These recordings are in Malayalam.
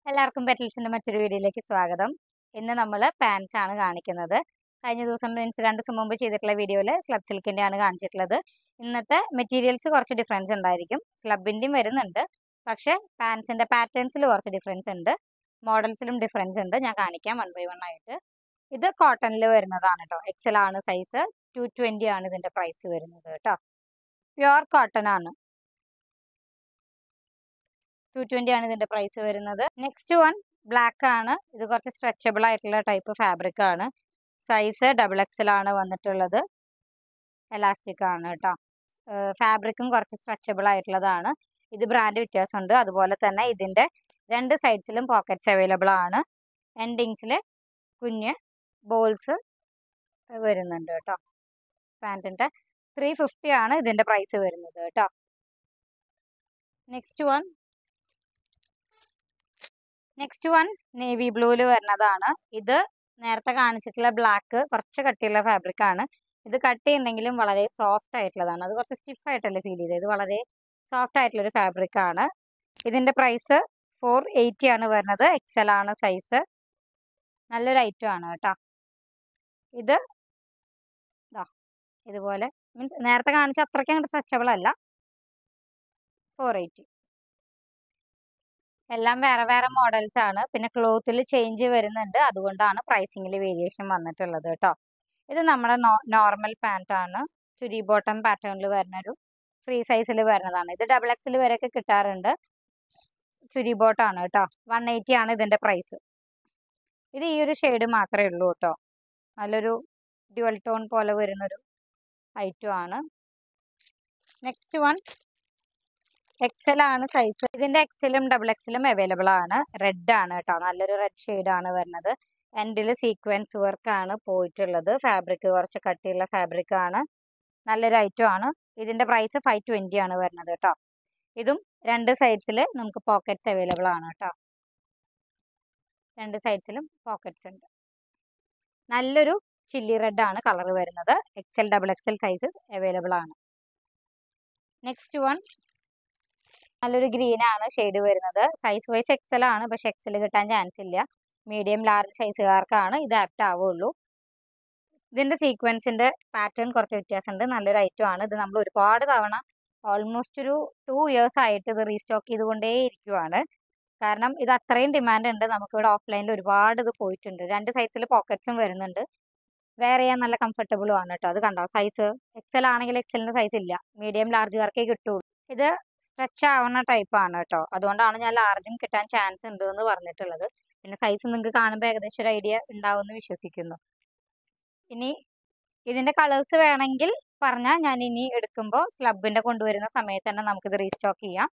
എല്ലാവർക്കും പെറ്റൽസിന്റെ മറ്റൊരു വീഡിയോയിലേക്ക് സ്വാഗതം ഇന്ന് നമ്മൾ പാൻസ് ആണ് കാണിക്കുന്നത് കഴിഞ്ഞ ദിവസം മീൻസ് രണ്ട് ദിവസം മുമ്പ് ചെയ്തിട്ടുള്ള വീഡിയോയിൽ സ്ലബ് സിൽക്കിന്റെ ആണ് കാണിച്ചിട്ടുള്ളത് ഇന്നത്തെ മെറ്റീരിയൽസ് കുറച്ച് ഡിഫറൻസ് ഉണ്ടായിരിക്കും സ്ലബിന്റെയും വരുന്നുണ്ട് പക്ഷെ പാൻസിന്റെ പാറ്റേൺസിൽ കുറച്ച് ഡിഫറൻസ് ഉണ്ട് മോഡൽസിലും ഡിഫറൻസ് ഉണ്ട് ഞാൻ കാണിക്കാം വൺ ബൈ വൺ ആയിട്ട് ഇത് കോട്ടണിൽ വരുന്നതാണ് കേട്ടോ എക്സൽ ആണ് സൈസ് ടു ട്വന്റി ആണ് ഇതിന്റെ പ്രൈസ് വരുന്നത് കേട്ടോ പ്യുവർ കോട്ടൺ ആണ് ടു ട്വന്റി ആണ് ഇതിന്റെ പ്രൈസ് വരുന്നത് നെക്സ്റ്റ് വൺ ബ്ലാക്ക് ആണ് ഇത് കുറച്ച് സ്ട്രെച്ചബിൾ ആയിട്ടുള്ള ടൈപ്പ് ഫാബ്രിക് ആണ് സൈസ് ഡബിൾ എക്സൽ ആണ് വന്നിട്ടുള്ളത് എലാസ്റ്റിക് ആണ് കേട്ടോ ഫാബ്രിക്കും കുറച്ച് സ്ട്രെച്ചബിൾ ആയിട്ടുള്ളതാണ് ഇത് ബ്രാൻഡ് വ്യത്യാസമുണ്ട് അതുപോലെ തന്നെ ഇതിന്റെ രണ്ട് സൈഡ്സിലും പോക്കറ്റ്സ് അവൈലബിൾ ആണ് എൻഡിങ്സിൽ കുഞ്ഞ് ബോൾസ് വരുന്നുണ്ട് കേട്ടോ പാൻറ്റിൻ്റെ ത്രീ ഫിഫ്റ്റി ആണ് ഇതിന്റെ പ്രൈസ് വരുന്നത് കേട്ടോ next one next one navy ബ്ലൂവിൽ വരുന്നതാണ് ഇത് നേരത്തെ കാണിച്ചിട്ടുള്ള ബ്ലാക്ക് കുറച്ച് കട്ടിയുള്ള ഫാബ്രിക് ആണ് ഇത് കട്ട് ചെയ്യുന്നെങ്കിലും വളരെ സോഫ്റ്റ് ആയിട്ടുള്ളതാണ് അത് കുറച്ച് സ്റ്റിഫ് ആയിട്ടല്ലേ ഫീൽ ചെയ്തത് ഇത് വളരെ സോഫ്റ്റ് ആയിട്ടുള്ളൊരു ഫാബ്രിക് ആണ് ഇതിന്റെ പ്രൈസ് ഫോർ എയ്റ്റി ആണ് വരുന്നത് എക്സൽ ആണ് സൈസ് നല്ലൊരു ഐറ്റം ആണ് കേട്ടോ ഇത് ഇതാ ഇതുപോലെ മീൻസ് നേരത്തെ കാണിച്ച അത്രയ്ക്ക് അങ്ങോട്ട് സ്ട്രെച്ചബിൾ അല്ല ഫോർ എയ്റ്റി എല്ലാം വേറെ വേറെ മോഡൽസ് ആണ് പിന്നെ ക്ലോത്തിൽ ചേഞ്ച് വരുന്നുണ്ട് അതുകൊണ്ടാണ് പ്രൈസിങ്ങിൽ വേരിയേഷൻ വന്നിട്ടുള്ളത് കേട്ടോ ഇത് നമ്മുടെ നോർമൽ പാൻറ് ആണ് ചുരി ബോട്ടം പാറ്റേണിൽ വരുന്നൊരു ഫ്രീ സൈസിൽ വരുന്നതാണ് ഇത് ഡബിൾ എക്സിൽ വരെയൊക്കെ കിട്ടാറുണ്ട് ചുരി ബോട്ടാണ് കേട്ടോ വൺ എയ്റ്റി ആണ് ഇതിന്റെ പ്രൈസ് ഇത് ഈ ഒരു ഷെയ്ഡ് മാത്രമേ ഉള്ളൂ കേട്ടോ നല്ലൊരു ഡ്യുവൽ ടോൺ പോലെ വരുന്നൊരു ഐറ്റം ആണ് നെക്സ്റ്റ് വൺ എക്സൽ ആണ് സൈസ് ഇതിന്റെ എക്സലും ഡബിൾ എക്സലും അവൈലബിൾ ആണ് റെഡ് ആണ് കേട്ടോ നല്ലൊരു റെഡ് ഷെയ്ഡ് ആണ് വരുന്നത് എൻഡിൽ സീക്വൻസ് വർക്ക് ആണ് പോയിട്ടുള്ളത് ഫാബ്രിക് കുറച്ച് കട്ടിയുള്ള ഫാബ്രിക് ആണ് നല്ലൊരു ഐറ്റം ആണ് ഇതിന്റെ പ്രൈസ് ഫൈവ് ട്വന്റി ആണ് വരുന്നത് കേട്ടോ ഇതും രണ്ട് സൈഡ്സിൽ നമുക്ക് പോക്കറ്റ്സ് അവൈലബിൾ ആണ് കേട്ടോ രണ്ട് സൈഡ്സിലും പോക്കറ്റ്സ് ഉണ്ട് നല്ലൊരു ചില്ലി റെഡ് ആണ് കളർ വരുന്നത് XL double XL sizes available ആണ് നെക്സ്റ്റ് വൺ നല്ലൊരു ഗ്രീൻ ആണ് ഷെയ്ഡ് വരുന്നത് സൈസ് വൈസ് എക്സൽ ആണ് പക്ഷെ എക്സൽ കിട്ടാൻ ചാൻസ് ഇല്ല മീഡിയം ലാർജ് സൈസുകാർക്കാണ് ഇത് ആപ്റ്റ് ആവുള്ളൂ ഇതിന്റെ സീക്വൻസിന്റെ പാറ്റേൺ കുറച്ച് വ്യത്യാസമുണ്ട് നല്ലൊരു ഐറ്റം ആണ് ഇത് നമ്മൾ ഒരുപാട് തവണ ഓൾമോസ്റ്റ് ഒരു ടു ഇയേഴ്സ് ആയിട്ട് ഇത് റീസ്റ്റോക്ക് ചെയ്തുകൊണ്ടേ ഇരിക്കുവാണ് കാരണം ഇത് അത്രയും ഡിമാൻഡ് ഉണ്ട് നമുക്കിവിടെ ഓഫ്ലൈനിൽ ഒരുപാട് ഇത് പോയിട്ടുണ്ട് രണ്ട് സൈസിൽ പോക്കറ്റ്സും വരുന്നുണ്ട് വേറെ ചെയ്യാൻ നല്ല കംഫർട്ടബിളും ആണ് കേട്ടോ അത് കണ്ടോ സൈസ് എക്സൽ ആണെങ്കിൽ എക്സലിന്റെ സൈസ് ഇല്ല മീഡിയം ലാർജുകാർക്കേ കിട്ടുള്ളൂ ഇത് സ്ട്രെച്ച് ആവുന്ന ടൈപ്പ് ആണ് കേട്ടോ അതുകൊണ്ടാണ് ഞാൻ ലാർജും കിട്ടാൻ ചാൻസ് ഉണ്ട് എന്ന് പറഞ്ഞിട്ടുള്ളത് പിന്നെ സൈസ് നിങ്ങൾക്ക് കാണുമ്പോൾ ഏകദേശം ഒരു ഐഡിയ ഉണ്ടാവുമെന്ന് വിശ്വസിക്കുന്നു ഇനി ഇതിന്റെ കളേഴ്സ് വേണമെങ്കിൽ പറഞ്ഞാൽ ഞാൻ ഇനി എടുക്കുമ്പോൾ സ്ലബിന്റെ കൊണ്ടുവരുന്ന സമയത്ത് തന്നെ നമുക്കിത് റീസ്റ്റോക്ക് ചെയ്യാം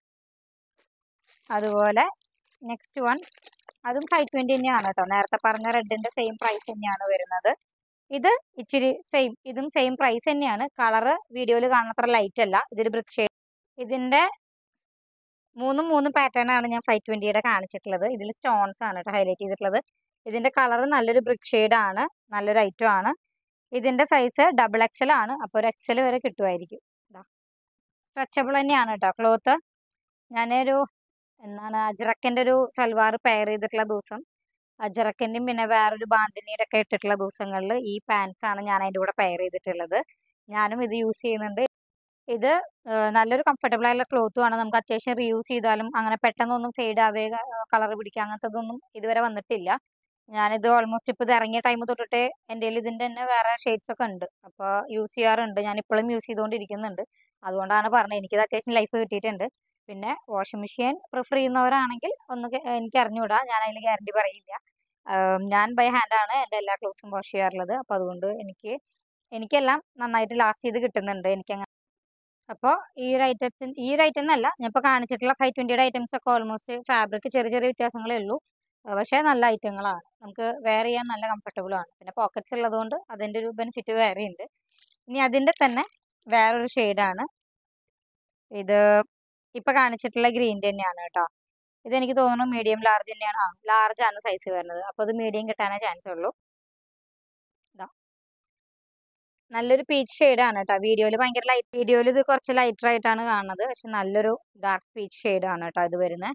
അതുപോലെ നെക്സ്റ്റ് വൺ അതും ഫൈവ് ട്വന്റി തന്നെയാണ് കേട്ടോ നേരത്തെ പറഞ്ഞ റെഡിന്റെ സെയിം പ്രൈസ് തന്നെയാണ് വരുന്നത് ഇത് ഇച്ചിരി സെയിം ഇതും സെയിം പ്രൈസ് തന്നെയാണ് കളറ് വീഡിയോയിൽ കാണുന്നത്ര ലൈറ്റ് അല്ല ഇതൊരു ബ്രിക്ക് ഷെയ്ഡ് ഇതിന്റെ മൂന്നും മൂന്ന് പാറ്റേൺ ആണ് ഞാൻ ഫൈവ് ട്വന്റിയുടെ കാണിച്ചിട്ടുള്ളത് ഇതിൽ സ്റ്റോൺസ് ആണ് കേട്ടോ ഹൈലൈറ്റ് ചെയ്തിട്ടുള്ളത് ഇതിന്റെ കളർ നല്ലൊരു ബ്രിക്ക് ഷെയ്ഡ് ആണ് നല്ലൊരു ഐറ്റം ആണ് ഇതിന്റെ സൈസ് ഡബിൾ എക്സൽ ആണ് അപ്പോൾ ഒരു എക്സൽ വരെ കിട്ടുമായിരിക്കും സ്ട്രെച്ചബിൾ തന്നെയാണ് കേട്ടോ ക്ലോത്ത് ഞാനൊരു എന്താണ് അജ്രക്കിന്റെ ഒരു സൽവാർ പെയർ ചെയ്തിട്ടുള്ള ദിവസം അജ്രക്കിന്റെയും പിന്നെ വേറൊരു ബാന്തിനിയുടെ ഒക്കെ ഇട്ടിട്ടുള്ള ദിവസങ്ങളിൽ ഈ പാൻസ് ആണ് ഞാൻ അതിൻ്റെ കൂടെ പെയർ ചെയ്തിട്ടുള്ളത് ഞാനും ഇത് യൂസ് ചെയ്യുന്നുണ്ട് ഇത് നല്ലൊരു കംഫർട്ടബിൾ ആയിട്ടുള്ള ക്ലോത്തും ആണ് നമുക്ക് അത്യാവശ്യം റീയൂസ് ചെയ്താലും അങ്ങനെ പെട്ടെന്നൊന്നും ഫെയ്ഡ് ആവേ കളർ പിടിക്കുക അങ്ങനത്തതൊന്നും ഇതുവരെ വന്നിട്ടില്ല ഞാനിത് ഓൾമോസ്റ്റ് ഇപ്പോൾ ഇത് ഇറങ്ങിയ ടൈം തൊട്ടിട്ട് എൻ്റെ കയ്യിൽ ഇതിൻ്റെ തന്നെ വേറെ ഷെയ്ഡ്സ് ഒക്കെ ഉണ്ട് അപ്പോൾ യൂസ് ചെയ്യാറുണ്ട് ഞാൻ ഇപ്പോഴും യൂസ് ചെയ്തുകൊണ്ടിരിക്കുന്നുണ്ട് അതുകൊണ്ടാണ് പറഞ്ഞത് എനിക്കിത് അത്യാവശ്യം ലൈഫ് കിട്ടിയിട്ടുണ്ട് പിന്നെ വാഷിംഗ് മെഷീൻ പ്രിഫർ ചെയ്യുന്നവരാണെങ്കിൽ ഒന്ന് എനിക്ക് അറിഞ്ഞുകൂടാ ഞാൻ അതിൽ ഗ്യാരണ്ടി പറയില്ല ഞാൻ ബൈ ഹാൻഡ് ആണ് എൻ്റെ എല്ലാ ക്ലോത്ത്സും വാഷ് ചെയ്യാറുള്ളത് അപ്പോൾ അതുകൊണ്ട് എനിക്ക് എനിക്കെല്ലാം നന്നായിട്ട് ലാസ്റ്റ് ചെയ്ത് കിട്ടുന്നുണ്ട് എനിക്കങ്ങനെ അപ്പോൾ ഈ ഒരു ഐറ്റത്തിന് ഈ ഒരു ഐറ്റം എന്നല്ല ഞാൻ ഇപ്പോൾ കാണിച്ചിട്ടുള്ള ഫൈവ് ട്വൻറ്റിയുടെ ഐറ്റംസ് ഒക്കെ ഓൾമോസ്റ്റ് ഫാബ്രിക് ചെറിയ ചെറിയ വ്യത്യാസങ്ങളേ ഉള്ളൂ പക്ഷേ നല്ല ഐറ്റങ്ങളാണ് നമുക്ക് വെയർ ചെയ്യാൻ നല്ല കംഫർട്ടബിളും ആണ് പിന്നെ പോക്കറ്റ്സ് ഉള്ളതുകൊണ്ട് അതിൻ്റെ ഒരു ബെനിഫിറ്റ് വേറെ ഉണ്ട് ഇനി അതിൻ്റെ തന്നെ വേറൊരു ഷെയ്ഡാണ് ഇത് ഇപ്പോൾ കാണിച്ചിട്ടുള്ള ഗ്രീൻ തന്നെയാണ് കേട്ടോ ഇതെനിക്ക് തോന്നുന്നു മീഡിയം ലാർജ് തന്നെയാണ് ആ ലാർജ് ആണ് സൈസ് വരുന്നത് അപ്പോൾ അത് മീഡിയം കിട്ടാനേ ചാൻസ് ഉള്ളൂ ഇതാ നല്ലൊരു പീച്ച് ഷെയ്ഡാണ് കേട്ടോ വീഡിയോയിൽ ഭയങ്കര ലൈറ്റ് വീഡിയോയിൽ ഇത് കുറച്ച് ലൈറ്റർ ആയിട്ടാണ് കാണുന്നത് പക്ഷെ നല്ലൊരു ഡാർക്ക് പീച്ച് ഷെയ്ഡാണ് കേട്ടോ ഇത് വരുന്നത്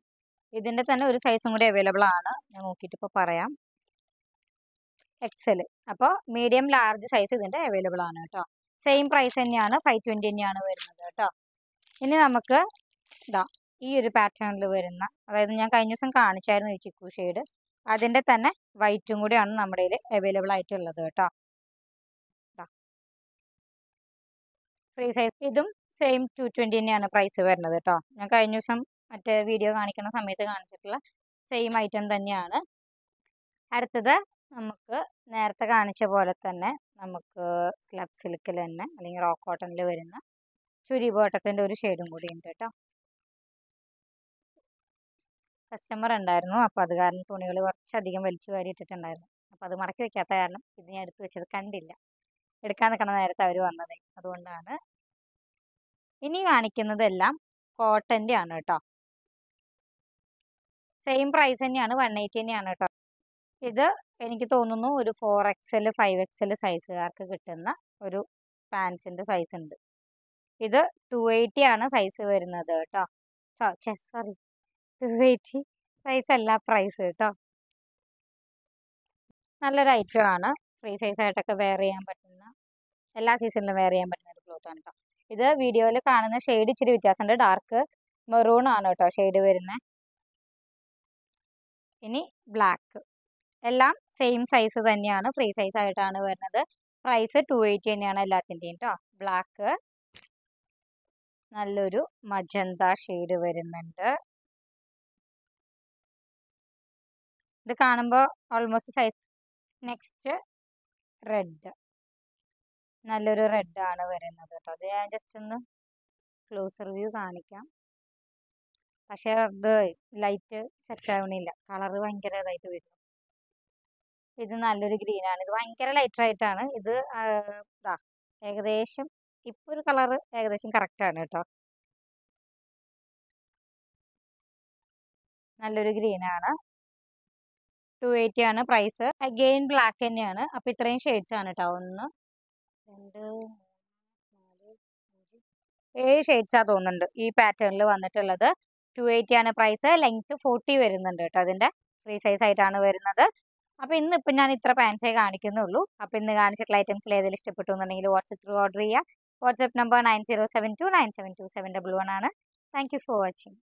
ഇതിൻ്റെ തന്നെ ഒരു സൈസും കൂടി അവൈലബിൾ ആണ് ഞാൻ നോക്കിയിട്ട് ഇപ്പോൾ പറയാം എക്സൽ അപ്പോൾ മീഡിയം ലാർജ് സൈസ് ഇതിൻ്റെ അവൈലബിൾ ആണ് കേട്ടോ സെയിം പ്രൈസ് തന്നെയാണ് ഫൈവ് ട്വൻറ്റി തന്നെയാണ് വരുന്നത് കേട്ടോ ഇനി നമുക്ക് ഇതാ ഈ ഒരു പാറ്റേണിൽ വരുന്ന അതായത് ഞാൻ കഴിഞ്ഞ ദിവസം കാണിച്ചായിരുന്നു ഈ ചിക്കു ഷെയ്ഡ് അതിൻ്റെ തന്നെ വൈറ്റും കൂടിയാണ് നമ്മുടെ കയ്യിൽ അവൈലബിൾ ആയിട്ടുള്ളത് കേട്ടോ ഫ്രീ സൈസ് ഇതും സെയിം ടു ട്വൻറ്റി തന്നെയാണ് പ്രൈസ് വരുന്നത് കേട്ടോ ഞാൻ കഴിഞ്ഞ ദിവസം മറ്റേ വീഡിയോ കാണിക്കുന്ന സമയത്ത് കാണിച്ചിട്ടുള്ള സെയിം ഐറ്റം തന്നെയാണ് അടുത്തത് നമുക്ക് നേരത്തെ കാണിച്ച പോലെ തന്നെ നമുക്ക് സ്ലബ് സിൽക്കിൽ തന്നെ അല്ലെങ്കിൽ റോക്ക് കോട്ടണിൽ വരുന്ന ചുരി ബോട്ടത്തിൻ്റെ ഒരു ഷെയ്ഡും കൂടി ഉണ്ട് കേട്ടോ കസ്റ്റമർ ഉണ്ടായിരുന്നു അപ്പോൾ അത് കാരണം തുണികൾ കുറച്ചധികം വലിച്ചു വാരി ഇട്ടിട്ടുണ്ടായിരുന്നു അപ്പോൾ അത് മടക്കി വെക്കാത്ത കാരണം ഇത് ഞാൻ എടുത്തു വെച്ചത് കണ്ടില്ല എടുക്കാൻ നിൽക്കുന്ന നേരത്തെ അവർ വന്നത് അതുകൊണ്ടാണ് ഇനി കാണിക്കുന്നതെല്ലാം കോട്ടൻ്റെ ആണ് കേട്ടോ സെയിം പ്രൈസ് തന്നെയാണ് വൺ എയ്റ്റി തന്നെയാണ് കേട്ടോ ഇത് എനിക്ക് തോന്നുന്നു ഒരു ഫോർ എക്സൽ ഫൈവ് എക്സൽ സൈസുകാർക്ക് കിട്ടുന്ന ഒരു പാൻസിൻ്റെ സൈസ് ഉണ്ട് ഇത് ടു എയ്റ്റി ആണ് സൈസ് വരുന്നത് കേട്ടോ സോറി ടു എയ്റ്റി സൈസ് അല്ല പ്രൈസ് കേട്ടോ നല്ലൊരു ഐറ്റം ആണ് ഫ്രീ സൈസ് ആയിട്ടൊക്കെ വെയർ ചെയ്യാൻ പറ്റുന്ന എല്ലാ സീസണിലും വെയർ ചെയ്യാൻ പറ്റുന്ന ഒരു ക്ലോത്ത് ആണ് കേട്ടോ ഇത് വീഡിയോയിൽ കാണുന്ന ഷെയ്ഡ് ഇച്ചിരി വ്യത്യാസമുണ്ട് ഡാർക്ക് മെറൂൺ ആണ് കേട്ടോ ഷെയ്ഡ് വരുന്നത് ഇനി ബ്ലാക്ക് എല്ലാം സെയിം സൈസ് തന്നെയാണ് ഫ്രീ സൈസ് ആയിട്ടാണ് വരുന്നത് പ്രൈസ് ടു എയ്റ്റി തന്നെയാണ് എല്ലാത്തിൻ്റെയും കേട്ടോ ബ്ലാക്ക് നല്ലൊരു മജന്ത ഷെയ്ഡ് വരുന്നുണ്ട് ഇത് കാണുമ്പോൾ ഓൾമോസ്റ്റ് സൈസ് നെക്സ്റ്റ് റെഡ് നല്ലൊരു റെഡ് ആണ് വരുന്നത് കേട്ടോ അത് ഞാൻ ജസ്റ്റ് ഒന്ന് ക്ലോസ് റിവ്യൂ കാണിക്കാം പക്ഷേ അത് ലൈറ്റ് സെറ്റ് ആവണില്ല കളർ ഭയങ്കര ഇതായിട്ട് വരുന്നു ഇത് നല്ലൊരു ഗ്രീൻ ആണ് ഇത് ഭയങ്കര ലൈറ്റർ ആയിട്ടാണ് ഇത് ഇതാ ഏകദേശം ഇപ്പോൾ ഒരു കളർ ഏകദേശം കറക്റ്റ് ആണ് കേട്ടോ നല്ലൊരു ഗ്രീൻ ആണ് ടു എയ്റ്റി ആണ് പ്രൈസ് അഗെയിൻ ബ്ലാക്ക് തന്നെയാണ് അപ്പോൾ ഇത്രയും ഷെയ്ഡ്സ് ആണ് കേട്ടോ ഒന്ന് രണ്ട് നാല് അഞ്ച് ഏഴ് ഷെയ്ഡ്സാ തോന്നുന്നുണ്ട് ഈ പാറ്റേണിൽ വന്നിട്ടുള്ളത് ടു എയ്റ്റി ആണ് പ്രൈസ് ലെങ്ത് ഫോർട്ടി വരുന്നുണ്ട് കേട്ടോ അതിൻ്റെ ഫ്രീ സൈസ് ആയിട്ടാണ് വരുന്നത് അപ്പോൾ ഇന്ന് ഇപ്പം ഞാൻ ഇത്ര പാൻസേ കാണിക്കുന്നുള്ളൂ അപ്പോൾ ഇന്ന് കാണിച്ചിട്ടുള്ള ഐറ്റംസിൽ ഏതെങ്കിലും ഇഷ്ടപ്പെട്ടു എന്നുണ്ടെങ്കിൽ വാട്സപ്പ് ത്രൂ ഓർഡർ ചെയ്യുക WhatsApp number nine zero seven two nine seven two seven double one ആണ് താങ്ക് യു ഫോർ വാച്ചിങ്